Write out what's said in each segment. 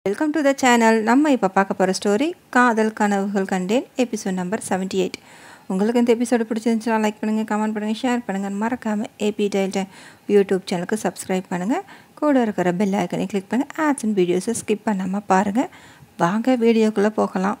Welcome to the channel நம்ம இப்போ பார்க்க போகிற ஸ்டோரி காதல் கனவுகள் கண்டேன் எபிசோட் நம்பர் 78 எயிட் உங்களுக்கு இந்த எபிசோடு பிடிச்சிருந்துச்சுன்னா லைக் பண்ணுங்கள் கமெண்ட் பண்ணுங்கள் ஷேர் பண்ணுங்கள் மறக்காமல் ஏபி டைல் டைம் யூடியூப் சேனலுக்கு சப்ஸ்கிரைப் பண்ணுங்கள் கூட இருக்கிற பெல் ஐக்கனை கிளிக் பண்ணுங்கள் ஆட்ஸ் அண்ட் வீடியோஸை ஸ்கிப் பண்ணாமல் பாருங்கள் வாங்க வீடியோக்குள்ளே போகலாம்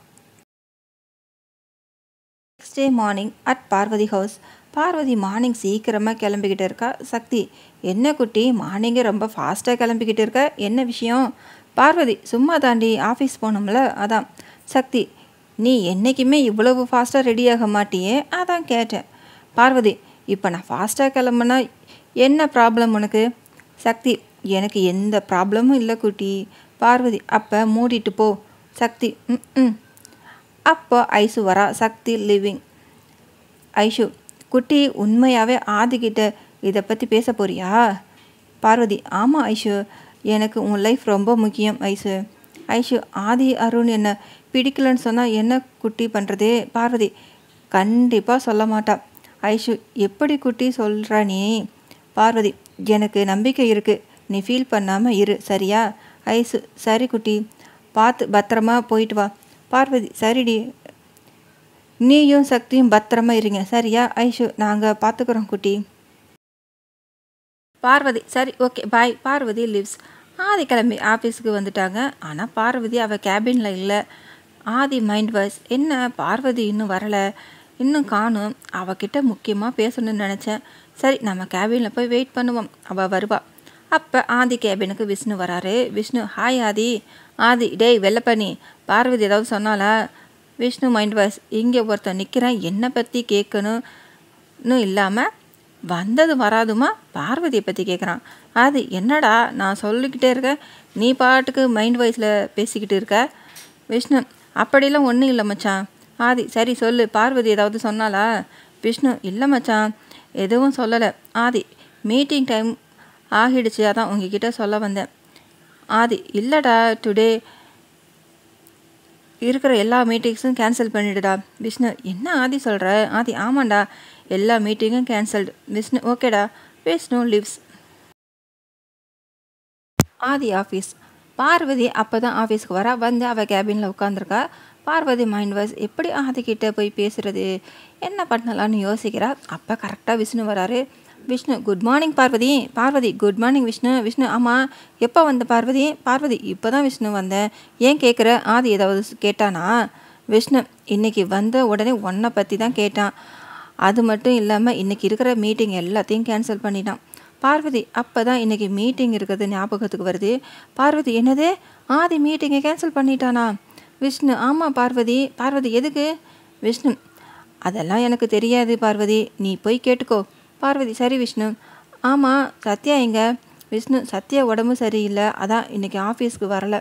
next day morning at Parvathi house Parvathi morning சீக்கிரமாக கிளம்பிக்கிட்டு இருக்கா சக்தி என்ன குட்டி மார்னிங்கே ரொம்ப ஃபாஸ்ட்டாக கிளம்பிக்கிட்டு இருக்க என்ன விஷயம் பார்வதி சும்மா தாண்டி ஆஃபீஸ் போனோம்ல அதான் சக்தி நீ என்றைக்குமே இவ்வளவு ஃபாஸ்ட்டாக ரெடி ஆக மாட்டியே அதான் கேட்டேன் பார்வதி இப்போ நான் ஃபாஸ்ட்டாக கிளம்புனா என்ன ப்ராப்ளம் உனக்கு சக்தி எனக்கு எந்த ப்ராப்ளமும் இல்லை குட்டி பார்வதி அப்போ மூடிட்டு போ சக்தி ம் ம் அப்போ ஐசு வரா சக்தி லிவிங் ஐஷு குட்டி உண்மையாகவே ஆதிக்கிட்ட இதை பற்றி பேச போறியா பார்வதி ஆமாம் ஐஷு எனக்கு உன் லைஃப் ரொம்ப முக்கியம் ஐஷு ஐஷு ஆதி அருண் என்ன பிடிக்கலன்னு சொன்னால் என்ன குட்டி பண்ணுறது பார்வதி கண்டிப்பாக சொல்ல மாட்டா ஐஷு எப்படி குட்டி சொல்கிற நீ பார்வதி எனக்கு நம்பிக்கை இருக்குது நீ ஃபீல் பண்ணாமல் இரு சரியா ஐசு சரி குட்டி பார்த்து பத்திரமா போயிட்டு வா பார்வதி சரிடி நீயும் சக்தியும் பத்திரமா இருங்க சரியா ஐஷு நாங்கள் பார்த்துக்குறோம் குட்டி பார்வதி சரி okay bye Parvathi leaves Aadhi கிளம்பி ஆஃபீஸுக்கு வந்துட்டாங்க ஆனால் பார்வதி அவள் கேபினில் இல்லை ஆதி மைண்ட் வாய்ஸ் என்ன பார்வதி இன்னும் வரலை இன்னும் காணும் அவகிட்ட முக்கியமாக பேசணும்னு நினச்சேன் சரி நம்ம கேபினில் போய் வெயிட் பண்ணுவோம் அவள் வருவா அப்போ ஆதி கேபினுக்கு விஷ்ணு வராரு விஷ்ணு ஹாய் ஆதி ஆதி டேய் வெள்ளப்பண்ணி பார்வதி ஏதாவது சொன்னாலா விஷ்ணு மைண்ட் வாய்ஸ் இங்கே ஒருத்தன் நிற்கிறேன் என்னை பற்றி கேட்கணும்னு இல்லாமல் வந்தது வராதுமா பார்வதியை பற்றி கேட்குறான் அது என்னடா நான் சொல்லிக்கிட்டே இருக்கேன் நீ பாட்டுக்கு மைண்ட் வாய்ஸில் பேசிக்கிட்டு இருக்க விஷ்ணு அப்படிலாம் ஒன்றும் இல்லை மச்சான் ஆதி சரி சொல்லு பார்வதி ஏதாவது சொன்னாலா விஷ்ணு இல்லை மச்சான் எதுவும் சொல்லலை ஆதி மீட்டிங் டைம் ஆகிடுச்சு அதான் உங்ககிட்ட சொல்ல வந்தேன் ஆதி இல்லைடா டுடே இருக்கிற எல்லா மீட்டிங்ஸும் கேன்சல் பண்ணிடுடா விஷ்ணு என்ன ஆதி சொல்கிற ஆதி ஆமாண்டா எல்லா மீட்டிங்கும் கேன்சல்டு விஷ்ணு ஓகேடா விஷ்ணு லிவ்ஸ் ஆதி ஆஃபீஸ் பார்வதி அப்போ தான் ஆஃபீஸ்க்கு வரா வந்து அவள் கேபினில் உட்காந்துருக்கா பார்வதி மைண்ட் வாய்ஸ் எப்படி ஆதிக்கிட்ட போய் பேசுகிறது என்ன பண்ணலான்னு யோசிக்கிறா அப்போ கரெக்டாக விஷ்ணு வராரு Vishnu good morning Parvathi Parvathi good morning Vishnu Vishnu ஆமாம் எப்போ வந்த பார்வதி பார்வதி இப்போ தான் விஷ்ணு வந்தேன் ஏன் கேட்குற ஆதி ஏதாவது கேட்டானா விஷ்ணு இன்னைக்கு வந்த உடனே உன்னை பற்றி தான் கேட்டான் அது மட்டும் இல்லாமல் இன்றைக்கி இருக்கிற மீட்டிங் எல்லாத்தையும் கேன்சல் பண்ணிட்டான் பார்வதி அப்போ தான் இன்றைக்கி மீட்டிங் இருக்கிறது ஞாபகத்துக்கு வருது பார்வதி என்னது ஆதி மீட்டிங்கை கேன்சல் பண்ணிட்டானா விஷ்ணு ஆமாம் பார்வதி பார்வதி எதுக்கு விஷ்ணு அதெல்லாம் எனக்கு தெரியாது பார்வதி நீ போய் கேட்டுக்கோ பார்வதி சரி விஷ்ணு ஆமாம் சத்யா எங்க விஷ்ணு சத்யா உடம்பு சரியில்லை அதான் இன்னைக்கு ஆஃபீஸ்க்கு வரல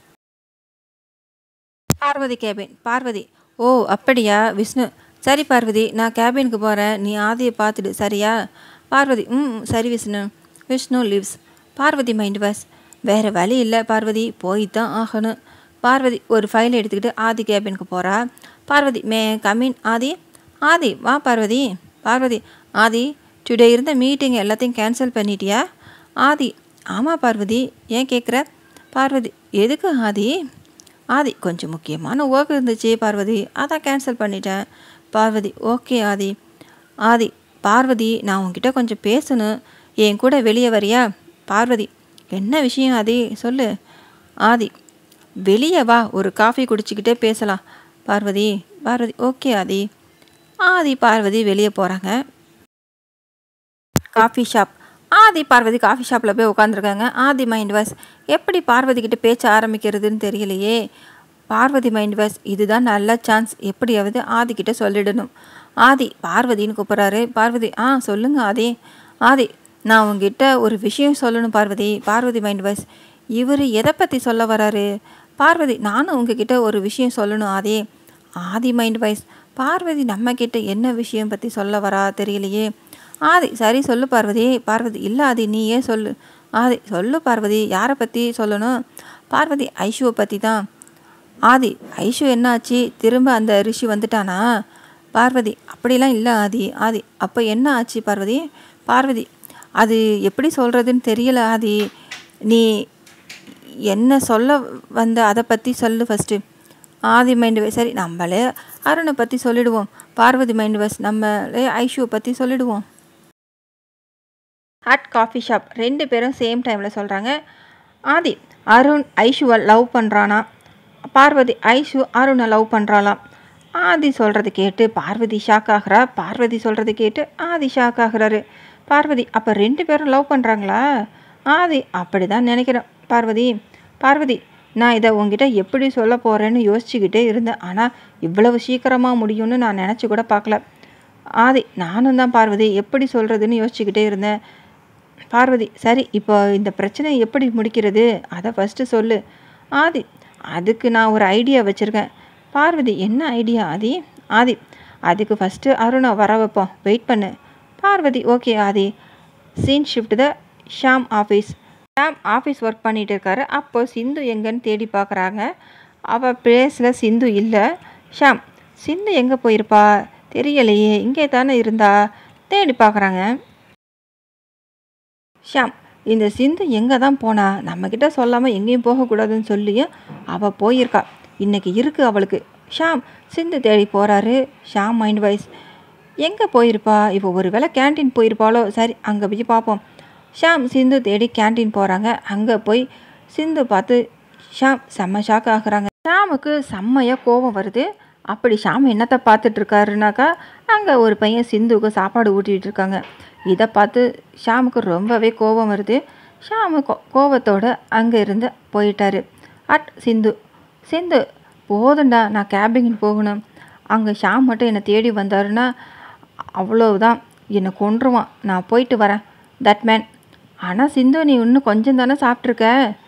பார்வதி கேபின் பார்வதி ஓ அப்படியா விஷ்ணு சரி பார்வதி நான் கேபினுக்கு போகிறேன் நீ ஆதியை பார்த்துடு சரியா பார்வதி ம் சரி Vishnu Vishnu leaves Parvathi mind voice வேறு வழி இல்லை பார்வதி போய் தான் ஆகணும் பார்வதி ஒரு ஃபைல் எடுத்துக்கிட்டு ஆதி கேபினுக்கு போகிறா பார்வதி மே கமின் ஆதி ஆதி வா பார்வதி பார்வதி ஆதி டுடே இருந்த மீட்டிங் எல்லாத்தையும் கேன்சல் பண்ணிட்டியா ஆதி ஆமாம் பார்வதி ஏன் கேட்குற பார்வதி எதுக்கு ஆதி ஆதி கொஞ்சம் முக்கியமான ஒர்க் இருந்துச்சு பார்வதி அதான் கேன்சல் பண்ணிட்டேன் பார்வதி ஓகே ஆதி ஆதி பார்வதி நான் உங்ககிட்ட கொஞ்சம் பேசணும் என் கூட வெளியே வரியா பார்வதி என்ன விஷயம் ஆதி சொல்லு ஆதி வெளியே வா ஒரு காஃபி குடிச்சிக்கிட்டே பேசலாம் பார்வதி பார்வதி ஓகே ஆதி ஆதி பார்வதி வெளியே போகிறாங்க coffee shop Aadhi Parvathi coffee ஷாப்பில் போய் உட்காந்துருக்காங்க ஆதி மைண்ட் வாஸ் எப்படி பார்வதி கிட்ட பேச்ச ஆரம்பிக்கிறதுன்னு தெரியலையே பார்வதி மைண்ட் வாஸ் இதுதான் நல்ல சான்ஸ் எப்படியாவது ஆதி கிட்ட சொல்லிடணும் ஆதி பார்வதின்னு கூப்பிட்றாரு பார்வதி ஆ சொல்லுங்க ஆதி ஆதி நான் உங்ககிட்ட ஒரு விஷயம் சொல்லணும் பார்வதி பார்வதி மைண்ட் வாய்ஸ் இவர் எதை பற்றி சொல்ல வராரு பார்வதி நானும் உங்ககிட்ட ஒரு விஷயம் சொல்லணும் ஆதி ஆதி மைண்ட் வாய்ஸ் பார்வதி நம்மக்கிட்ட என்ன விஷயம் பற்றி சொல்ல வரா தெரியலையே ஆதி சரி சொல்லு பார்வதி பார்வதி இல்லை ஆதி நீயே சொல்லு ஆதி சொல்லு பார்வதி யாரை பற்றி சொல்லணும் பார்வதி ஐஷுவை பற்றி தான் ஆதி ஐஷு என்னாச்சு திரும்ப அந்த ரிஷி வந்துட்டானா பார்வதி அப்படிலாம் இல்லை ஆதி ஆதி அப்போ என்ன ஆச்சு பார்வதி பார்வதி அது எப்படி சொல்கிறதுன்னு தெரியல ஆதி நீ என்ன சொல்ல வந்த அதை பற்றி சொல்லு ஃபஸ்ட்டு ஆதி மைண்ட் வைஸ் சரி நம்மளே அருணை பற்றி சொல்லிடுவோம் பார்வதி மைண்ட் வைஸ் நம்மளே ஐஷுவை பற்றி சொல்லிடுவோம் அட் காஃபி ஷாப் ரெண்டு பேரும் சேம் டைமில் சொல்கிறாங்க ஆதி அருண் ஐஷுவை லவ் பண்ணுறானா பார்வதி ஐஷு அருணை லவ் பண்ணுறாளாம் ஆதி சொல்கிறது கேட்டு பார்வதி ஷாக் ஆகிறா பார்வதி சொல்கிறது கேட்டு ஆதி ஷாக் ஆகுறாரு பார்வதி அப்போ ரெண்டு பேரும் லவ் பண்ணுறாங்களா ஆதி அப்படி தான் நினைக்கிறேன் பார்வதி பார்வதி நான் இதை உங்ககிட்ட எப்படி சொல்ல போகிறேன்னு யோசிச்சுக்கிட்டே இருந்தேன் ஆனால் இவ்வளவு சீக்கிரமாக முடியும்னு நான் நினச்சி கூட பார்க்கல ஆதி நானும் தான் பார்வதி எப்படி சொல்கிறதுன்னு யோசிச்சுக்கிட்டே இருந்தேன் பார்வதி சரி இப்போ இந்த பிரச்சனை எப்படி முடிக்கிறது அதை ஃபஸ்ட்டு சொல்லு ஆதி அதுக்கு நான் ஒரு ஐடியா வச்சுருக்கேன் பார்வதி என்ன ஐடியா ஆதி ஆதி அதுக்கு ஃபஸ்ட்டு அருணை வர வைப்போம் வெயிட் பண்ணு Parvathi okay Aadhi scene shift the Sham office Sham office work பண்ணிகிட்டு இருக்காரு அப்போ சிந்து எங்கன்னு தேடி பார்க்குறாங்க அவள் பிளேஸில் சிந்து இல்லை ஷாம் சிந்து எங்கே போயிருப்பா தெரியலையே இங்கே தானே இருந்தா தேடி பார்க்குறாங்க ஷாம் இந்த சிந்து எங்கே தான் போனா நம்மக்கிட்ட சொல்லாமல் எங்கேயும் போகக்கூடாதுன்னு சொல்லியும் அவள் போயிருக்கா இன்னைக்கு இருக்குது அவளுக்கு ஷாம் சிந்து தேடி போகிறாரு ஷாம் மைண்ட் வைஸ் எங்கே போயிருப்பா இப்போ ஒரு வேளை கேன்டீன் போயிருப்பாளோ சரி அங்கே போய் பார்ப்போம் ஷாம் சிந்து தேடி கேன்டீன் போகிறாங்க அங்கே போய் சிந்து பார்த்து ஷாம் செம்ம ஷாக் ஆகுறாங்க ஷாமுக்கு செம்மையாக கோபம் வருது அப்படி ஷாம் என்னத்தை பார்த்துட்டு இருக்காருனாக்கா அங்கே ஒரு பையன் சிந்துவுக்கு சாப்பாடு ஊட்டிகிட்டு இருக்காங்க இதை பார்த்து ஷாமுக்கு ரொம்பவே கோபம் வருது ஷாமு கோ கோபத்தோடு அங்கே இருந்து போயிட்டாரு அட் சிந்து சிந்து போதும்டா நான் கேபின் போகணும் அங்கே ஷாம் மட்டும் என்னை தேடி வந்தாருன்னா அவ்வளவுதான் என்னை கொன்றுவான் நான் போயிட்டு வரேன் தட் மேன் ஆனால் சிந்து நீ இன்னும் கொஞ்சம் தானே சாப்பிட்ருக்க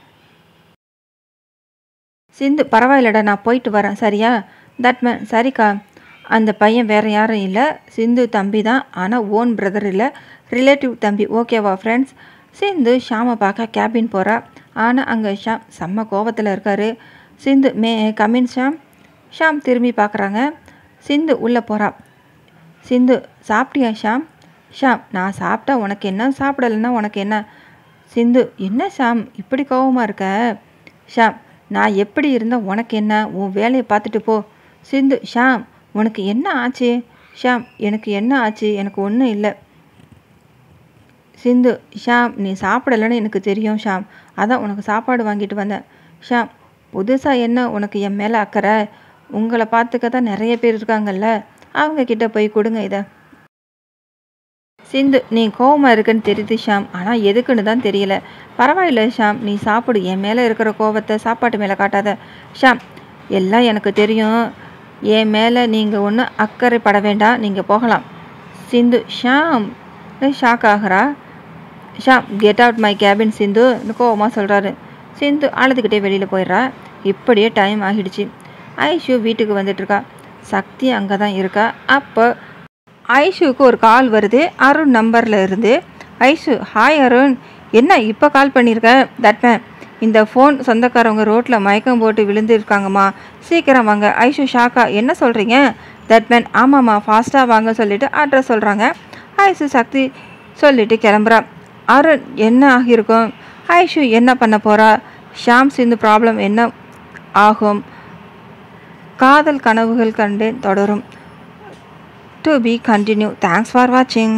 சிந்து பரவாயில்லடா நான் போயிட்டு வரேன் சரியா தட் மேன் சரிக்கா அந்த பையன் வேறு யாரும் இல்லை சிந்து தம்பி தான் ஆனால் ஓன் பிரதர் இல்லை ரிலேட்டிவ் தம்பி ஓகேவா ஃப்ரெண்ட்ஸ் சிந்து ஷாமை பார்க்க கேபின் போகிறா ஆனால் அங்கே ஷாம் செம்ம கோபத்தில் இருக்கார் சிந்து மே கமின் ஷாம் ஷாம் திரும்பி பார்க்குறாங்க சிந்து உள்ளே போகிறா சிந்து சாப்பிட்டியா ஷாம் ஷாம் நான் சாப்பிட்டா உனக்கு என்ன சாப்பிடலைன்னா உனக்கு என்ன சிந்து என்ன ஷாம் இப்படி கோவமாக இருக்க ஷாம் நான் எப்படி இருந்தால் உனக்கு என்ன உன் வேலையை பார்த்துட்டு போ சிந்து ஷாம் உனக்கு என்ன ஆச்சு ஷாம் எனக்கு என்ன ஆச்சு எனக்கு ஒன்றும் இல்லை சிந்து ஷாம் நீ சாப்பிடலைன்னு எனக்கு தெரியும் ஷாம் அதான் உனக்கு சாப்பாடு வாங்கிட்டு வந்தேன் ஷாம் புதுசாக என்ன உனக்கு என் மேலே அக்கறை உங்களை பார்த்துக்க தான் நிறைய பேர் இருக்காங்கல்ல அவங்க கிட்ட போய் கொடுங்க இதை சிந்து நீ கோவமாக இருக்குன்னு தெரியுது ஷாம் ஆனால் எதுக்குன்னு தான் தெரியல பரவாயில்ல ஷாம் நீ சாப்பிடு என் மேலே இருக்கிற கோவத்தை சாப்பாட்டு மேலே காட்டாத ஷாம் எல்லாம் எனக்கு தெரியும் என் மேலே நீங்கள் ஒன்றும் அக்கறைப்பட வேண்டாம் நீங்கள் போகலாம் சிந்து ஷாம் ஷாக் ஆகிறா Sham get out my cabin Sindhu கோவமாக சொல்கிறாரு சிந்து அழுதுகிட்டே வெளியில் போயிடுறா இப்படியே டைம் ஆகிடுச்சு ஐஷு வீட்டுக்கு வந்துட்டுருக்கா சக்தி அங்கே தான் இருக்கா அப்போ ஐஷுக்கு ஒரு கால் வருது அருண் நம்பரில் இருந்து ஐஷு ஹாய் அருண் என்ன இப்போ கால் பண்ணியிருக்க தட் மேன் இந்த ஃபோன் சொந்தக்காரவங்க ரோட்டில் மயக்கம் போட்டு விழுந்துருக்காங்கம்மா சீக்கிரம் வாங்க ஐஷு ஷாக்கா என்ன சொல்கிறீங்க தட் மேன் ஆமாம்மா ஃபாஸ்ட்டாக வாங்க சொல்லிவிட்டு அட்ரஸ் சொல்கிறாங்க ஐஷு சக்தி சொல்லிட்டு கிளம்புறா அருண் என்ன ஆகியிருக்கும் ஐஷு என்ன பண்ண போகிறா ஷாம் சிந்து ப்ராப்ளம் என்ன ஆகும் காதல் கனவுகள் கண்டேன் தொடரும் to be continued thanks for வாட்சிங்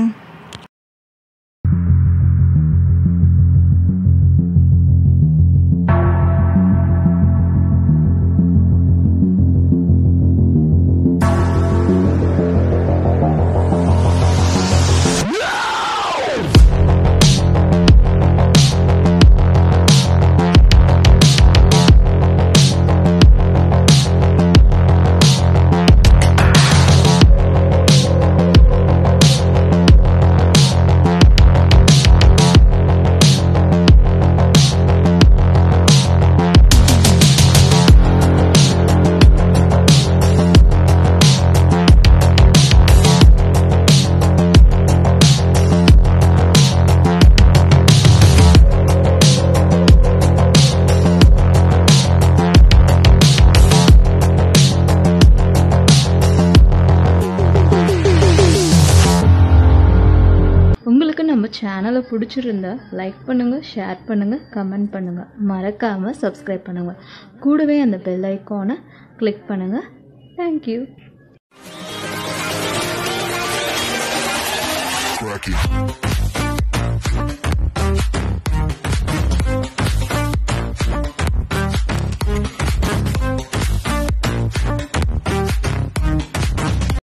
சேனலை பிடிச்சிருந்தா லைக் பண்ணுங்கள் ஷேர் பண்ணுங்கள் கமெண்ட் பண்ணுங்கள் மறக்காமல் சப்ஸ்கிரைப் பண்ணுங்கள் கூடவே அந்த பெல் ஐக்கானை கிளிக் பண்ணுங்கள் தேங்க்யூ Cracky.